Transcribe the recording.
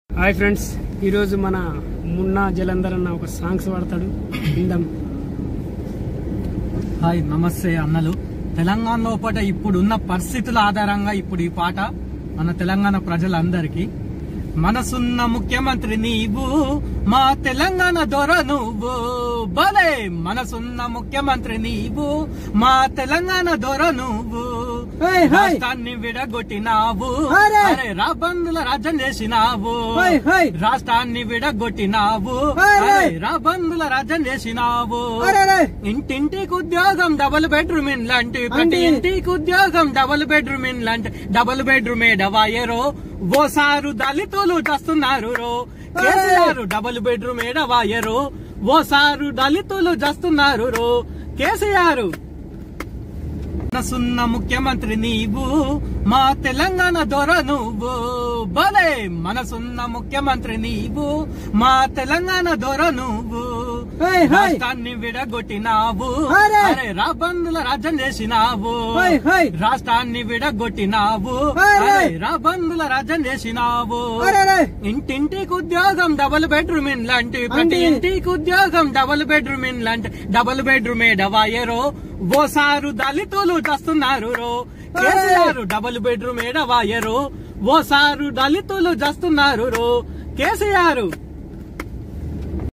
Hi friends ఈరోజు మన మున్నా జలంధర్ అన్న ఒక సాంగ్స్ పాడతాడు విందాం హాయ్ నమస్తే అన్నలు తెలంగాణ లోపల ఇప్పుడున్న పరిస్థితుల ఆధారంగా ఇప్పుడు ఈ పాట మన తెలంగాణ ప్రజలందరికీ మనసున్న ముఖ్యమంత్రి నీవు మా తెలంగాణ దొర నువ్వు భలే మనసున్న ముఖ్యమంత్రి నీవు మా తెలంగాణ దొర నువ్వు హై, హై. రాష్ట్రాన్ని విడగొట్టినావు అరే. అరే రాబందుల రాజ్యం చేసినావు హై, హై. రాష్ట్రాన్ని విడగొట్టినావు అరే. అరే రాబందుల రాజ్యం చేసినావు అరెరే. ఇంటింటికి ఉద్యోగం డబుల్ బెడ్రూమ్ లాంటి ప్రతి అండి. ఇంటికి ఉద్యోగం డబుల్ బెడ్రూమ్ లాంటి డబుల్ బెడ్రూమ్ డవాయరో ఓసారు దళితులు చస్తున్నారు రో కేసీఆర్ డబుల్ బెడ్రూమ్ డవాయరో ఓసారు దళితులు చస్తున్నారు రో కేసీఆర్ మనసున్న ముఖ్యమంత్రి నీవు మా తెలంగాణ దొర నువ్వు భలే మనసున్న ముఖ్యమంత్రి నీవు మా తెలంగాణ దొర నువ్వు హై, హై. రాష్ట్రాన్ని విడగొట్టినావు అరే. అరే రాబందుల రాజ్యం చేసినావు హై, హై. రాష్ట్రాన్ని విడగొట్టినావు అరే. అరే రాబందుల రాజ్యం చేసినావు అరెరే. ఇంటింటికి ఉద్యోగం డబుల్ బెడ్రూమ్ లాంటి ప్రతి అండి. ఇంటికి ఉద్యోగం డబుల్ బెడ్రూమ్ లాంటి డబుల్ బెడ్రూమ్ డవాయరో ఓసారు దళితులు చస్తున్నారు రో కేసీఆర్ డబుల్ బెడ్రూమ్ డవాయరో ఓసారు దళితులు చస్తున్నారు రో కేసీఆర్